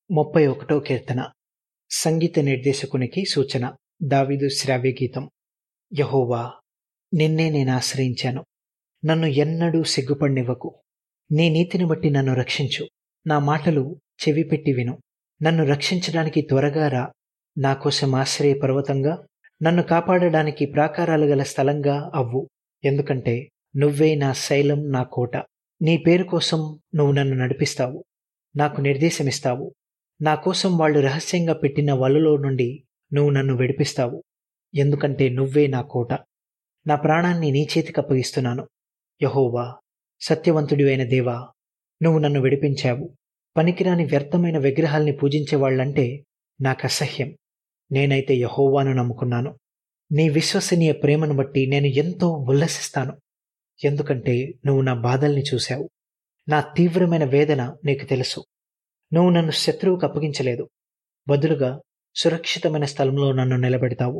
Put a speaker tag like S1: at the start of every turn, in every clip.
S1: ముప్పై ఒకటో కీర్తన సంగీత నిర్దేశకునికి సూచన దావీదు శ్రావ్య గీతం యహోవా నిన్నే నేను ఆశ్రయించాను నన్ను ఎన్నడూ సిగ్గుపడినివ్వకు నీ నీతిని బట్టి నన్ను రక్షించు నా మాటలు చెవిపెట్టి విను నన్ను రక్షించడానికి త్వరగా రా నా కోసం ఆశ్రయ పర్వతంగా నన్ను కాపాడడానికి ప్రాకారాలు గల స్థలంగా అవ్వు ఎందుకంటే నువ్వే నా శైలం నా కోట నీ పేరు కోసం నువ్వు నన్ను నడిపిస్తావు నాకు నిర్దేశమిస్తావు నా కోసం వాళ్ళు రహస్యంగా పెట్టిన వలలో నుండి నువ్వు నన్ను విడిపిస్తావు ఎందుకంటే నువ్వే నా కోట నా ప్రాణాన్ని నీ చేతికి అప్పగిస్తున్నాను యహోవా సత్యవంతుడి అయిన దేవా నువ్వు నన్ను విడిపించావు పనికిరాని వ్యర్థమైన విగ్రహాల్ని పూజించే వాళ్ళంటే నాకు అసహ్యం నేనైతే యహోవాను నమ్ముకున్నాను నీ విశ్వసనీయ ప్రేమను బట్టి నేను ఎంతో ఉల్లసిస్తాను ఎందుకంటే నువ్వు నా బాధల్ని చూశావు నా తీవ్రమైన వేదన నీకు తెలుసు నువ్వు నన్ను శత్రువుకు అప్పగించలేదు బదులుగా సురక్షితమైన స్థలంలో నన్ను నిలబెడతావు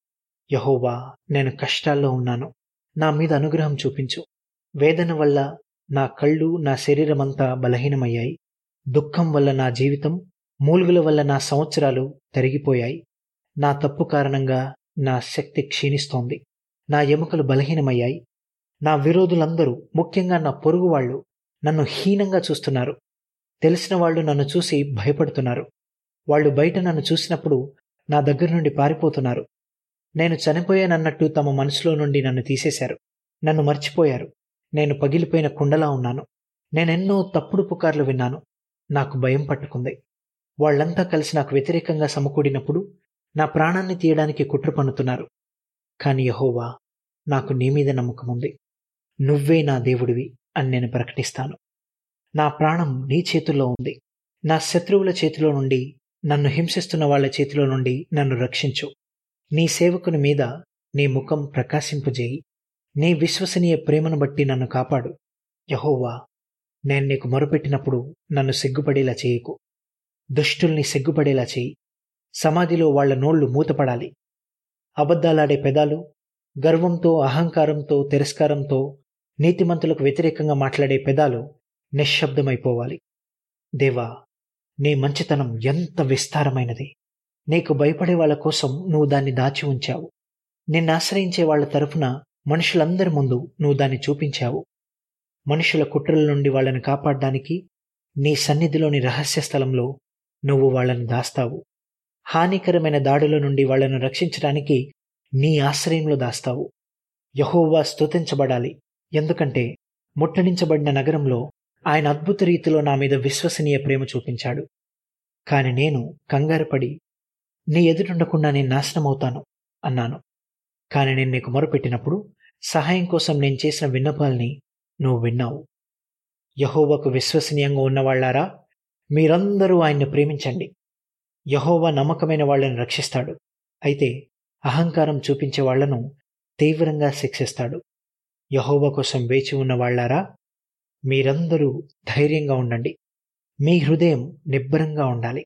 S1: యహోవా నేను కష్టాల్లో ఉన్నాను నా మీద అనుగ్రహం చూపించు వేదన వల్ల నా కళ్ళు నా శరీరమంతా బలహీనమయ్యాయి దుఃఖం వల్ల నా జీవితం మూలుగుల వల్ల నా సంవత్సరాలు తరిగిపోయాయి నా తప్పు కారణంగా నా శక్తి క్షీణిస్తోంది నా ఎముకలు బలహీనమయ్యాయి నా విరోధులందరూ ముఖ్యంగా నా పొరుగు వాళ్ళు నన్ను హీనంగా చూస్తున్నారు తెలిసిన వాళ్ళు నన్ను చూసి భయపడుతున్నారు వాళ్ళు బయట నన్ను చూసినప్పుడు నా దగ్గర నుండి పారిపోతున్నారు నేను చనిపోయానన్నట్టు తమ మనసులో నుండి నన్ను తీసేశారు నన్ను మర్చిపోయారు నేను పగిలిపోయిన కుండలా ఉన్నాను నేనెన్నో తప్పుడు పుకార్లు విన్నాను నాకు భయం పట్టుకుంది వాళ్ళంతా కలిసి నాకు వ్యతిరేకంగా సమకూడినప్పుడు నా ప్రాణాన్ని తీయడానికి కుట్ర పన్నుతున్నారు కాని యహోవా నాకు నీ మీద నమ్మకం ఉంది నువ్వే నా దేవుడివి అని నేను ప్రకటిస్తాను నా ప్రాణం నీ చేతుల్లో ఉంది నా శత్రువుల చేతిలో నుండి నన్ను హింసిస్తున్న వాళ్ళ చేతిలో నుండి నన్ను రక్షించు నీ సేవకుని మీద నీ ముఖం ప్రకాశింపజేయి నీ విశ్వసనీయ ప్రేమను బట్టి నన్ను కాపాడు యహోవా నేను నీకు మొరుపెట్టినప్పుడు నన్ను సిగ్గుపడేలా చేయకు దుష్టుల్ని సిగ్గుపడేలా చేయి సమాధిలో వాళ్ల నోళ్లు మూతపడాలి అబద్ధాలాడే పెదాలు గర్వంతో అహంకారంతో తిరస్కారంతో నీతిమంతులకు వ్యతిరేకంగా మాట్లాడే పెదాలు నిశ్శబ్దమైపోవాలి దేవా నీ మంచితనం ఎంత విస్తారమైనది నీకు భయపడే వాళ్ళ కోసం నువ్వు దాన్ని దాచి ఉంచావు నిన్ను ఆశ్రయించే వాళ్ళ తరఫున మనుషులందరి ముందు నువ్వు దాన్ని చూపించావు మనుషుల కుట్రల నుండి వాళ్ళని కాపాడడానికి నీ సన్నిధిలోని రహస్య స్థలంలో నువ్వు వాళ్ళని దాస్తావు హానికరమైన దాడుల నుండి వాళ్లను రక్షించడానికి నీ ఆశ్రయంలో దాస్తావు యహోవా స్తుతించబడాలి ఎందుకంటే ముట్టడించబడిన నగరంలో ఆయన అద్భుత రీతిలో నా మీద విశ్వసనీయ ప్రేమ చూపించాడు కాని నేను కంగారుపడి నీ ఎదుటుండకుండా నేను నాశనమవుతాను అన్నాను కాని నేను నీకు మొరపెట్టినప్పుడు సహాయం కోసం నేను చేసిన విన్నపాల్ని నువ్వు విన్నావు యహోవాకు విశ్వసనీయంగా ఉన్నవాళ్లారా మీరందరూ ఆయన్ని ప్రేమించండి యహోవా నమ్మకమైన వాళ్ళని రక్షిస్తాడు అయితే అహంకారం చూపించే వాళ్లను తీవ్రంగా శిక్షిస్తాడు యహోవ కోసం వేచి ఉన్న వాళ్లారా మీరందరూ ధైర్యంగా ఉండండి మీ హృదయం నిబ్బరంగా ఉండాలి